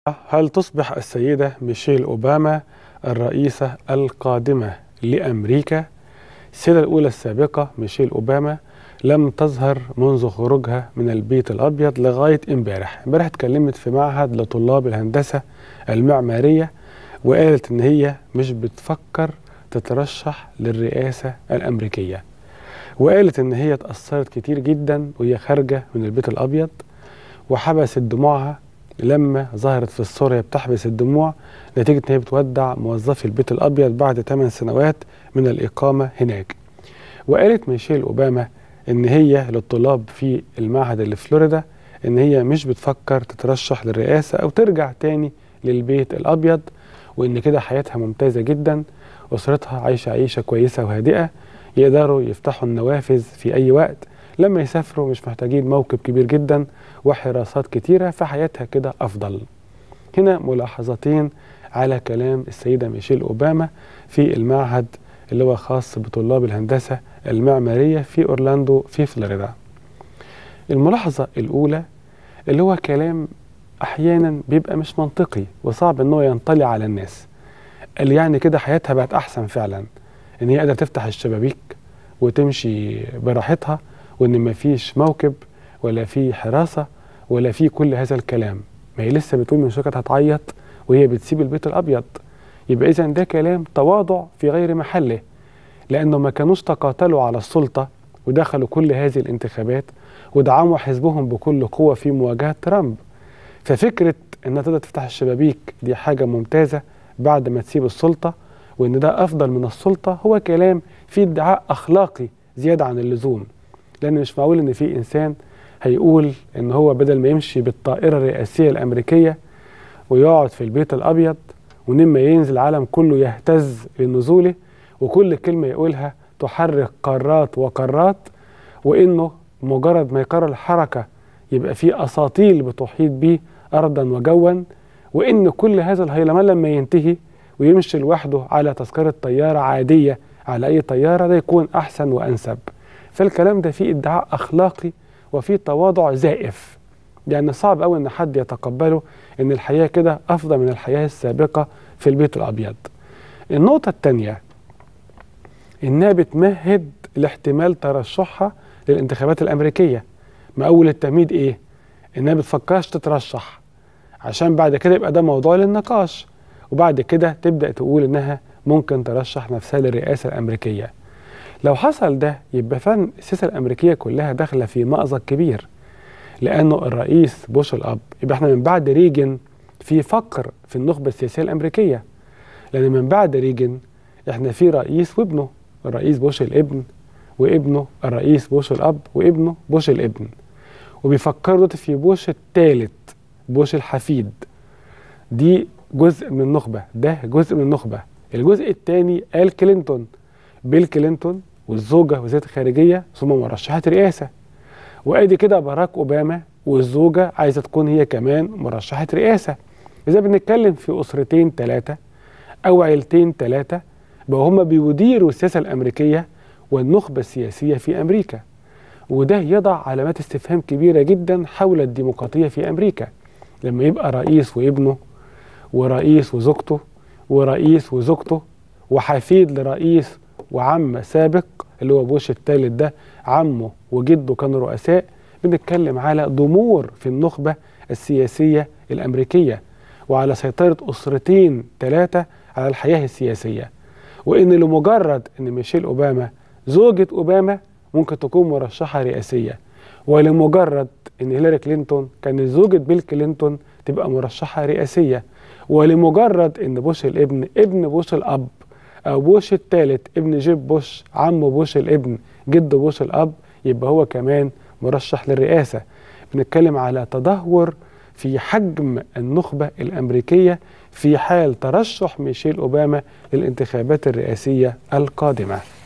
هل تصبح السيدة ميشيل أوباما الرئيسة القادمة لأمريكا؟ السيدة الأولى السابقة ميشيل أوباما لم تظهر منذ خروجها من البيت الأبيض لغاية امبارح امبارح اتكلمت في معهد لطلاب الهندسة المعمارية وقالت إن هي مش بتفكر تترشح للرئاسة الأمريكية وقالت إن هي اتأثرت كتير جدا وهي خارجة من البيت الأبيض وحبست دموعها لما ظهرت في الصورة هي بتحبس الدموع نتيجة إن هي بتودع موظفي البيت الأبيض بعد 8 سنوات من الإقامة هناك وقالت ميشيل أوباما إن هي للطلاب في المعهد اللي في فلوريدا إن هي مش بتفكر تترشح للرئاسة أو ترجع تاني للبيت الأبيض وإن كده حياتها ممتازة جدا أسرتها عايشة عيشة كويسة وهادئة يقدروا يفتحوا النوافذ في أي وقت لما يسافروا مش محتاجين موكب كبير جدا وحراسات كتيرة فحياتها كده أفضل هنا ملاحظتين على كلام السيدة ميشيل أوباما في المعهد اللي هو خاص بطلاب الهندسة المعمارية في أورلاندو في فلوريدا الملاحظة الأولى اللي هو كلام أحيانا بيبقى مش منطقي وصعب إنه ينطلي على الناس اللي يعني كده حياتها بقت أحسن فعلا إن هي قادرة تفتح الشبابيك وتمشي براحتها وإن مفيش موكب ولا في حراسة ولا في كل هذا الكلام ما هي لسه بتقول من شوية هتعيط وهي بتسيب البيت الأبيض يبقى إذا ده كلام تواضع في غير محله لأنه ما كانوش تقاتلوا على السلطة ودخلوا كل هذه الانتخابات ودعموا حزبهم بكل قوة في مواجهة ترامب ففكرة إنها تقدر تفتح الشبابيك دي حاجة ممتازة بعد ما تسيب السلطة وإن ده أفضل من السلطة هو كلام فيه ادعاء أخلاقي زيادة عن اللزوم لأن مش معقول إن في إنسان هيقول إن هو بدل ما يمشي بالطائرة الرئاسية الأمريكية ويقعد في البيت الأبيض ولما ينزل العالم كله يهتز لنزوله وكل كلمة يقولها تحرك قارات وقارات وإنه مجرد ما يقرر الحركة يبقى في أساطيل بتحيط به أرضا وجوا وإن كل هذا الهيلمان لما ينتهي ويمشي لوحده على تذكرة طيارة عادية على أي طيارة ده يكون أحسن وأنسب فالكلام ده فيه ادعاء أخلاقي وفيه تواضع زائف يعني صعب قوي ان حد يتقبله ان الحياه كده افضل من الحياه السابقه في البيت الابيض. النقطه الثانيه انها بتمهد لاحتمال ترشحها للانتخابات الامريكيه. ما اول التمهيد ايه؟ انها بتفكرش تترشح عشان بعد كده يبقى ده موضوع للنقاش وبعد كده تبدا تقول انها ممكن ترشح نفسها للرئاسه الامريكيه. لو حصل ده يبقى فعلا السياسه الامريكيه كلها داخله في مأزق كبير. لانه الرئيس بوش الاب يبقى احنا من بعد ريجن في فقر في النخبه السياسيه الامريكيه لان من بعد ريجن احنا في رئيس وابنه الرئيس بوش الابن وابنه الرئيس بوش الاب وابنه بوش الابن وبيفكروا دلوقتي في بوش الثالث بوش الحفيد دي جزء من النخبه ده جزء من النخبه الجزء الثاني قال كلينتون بيل كلينتون والزوجه وزيره الخارجيه ثم مرشحه رئاسه وادي كده باراك اوباما والزوجه عايزه تكون هي كمان مرشحه رئاسه اذا بنتكلم في اسرتين ثلاثه او عيلتين ثلاثه بقى هم بيديروا السياسه الامريكيه والنخبه السياسيه في امريكا وده يضع علامات استفهام كبيره جدا حول الديمقراطيه في امريكا لما يبقى رئيس وابنه ورئيس وزوجته ورئيس وزوجته وحفيد لرئيس وعم سابق اللي هو بوش الثالث ده عمه وجده كانوا رؤساء بنتكلم على ضمور في النخبة السياسية الأمريكية وعلى سيطرة أسرتين ثلاثة على الحياة السياسية وإن لمجرد إن ميشيل أوباما زوجة أوباما ممكن تكون مرشحة رئاسية ولمجرد إن هيلاري كلينتون كانت زوجة بيل كلينتون تبقى مرشحة رئاسية ولمجرد إن بوش الابن ابن بوش الأب أو بوش الثالث ابن جيب بوش عم بوش الابن جد بوش الأب يبقى هو كمان مرشح للرئاسة بنتكلم على تدهور في حجم النخبة الأمريكية في حال ترشح ميشيل أوباما للانتخابات الرئاسية القادمة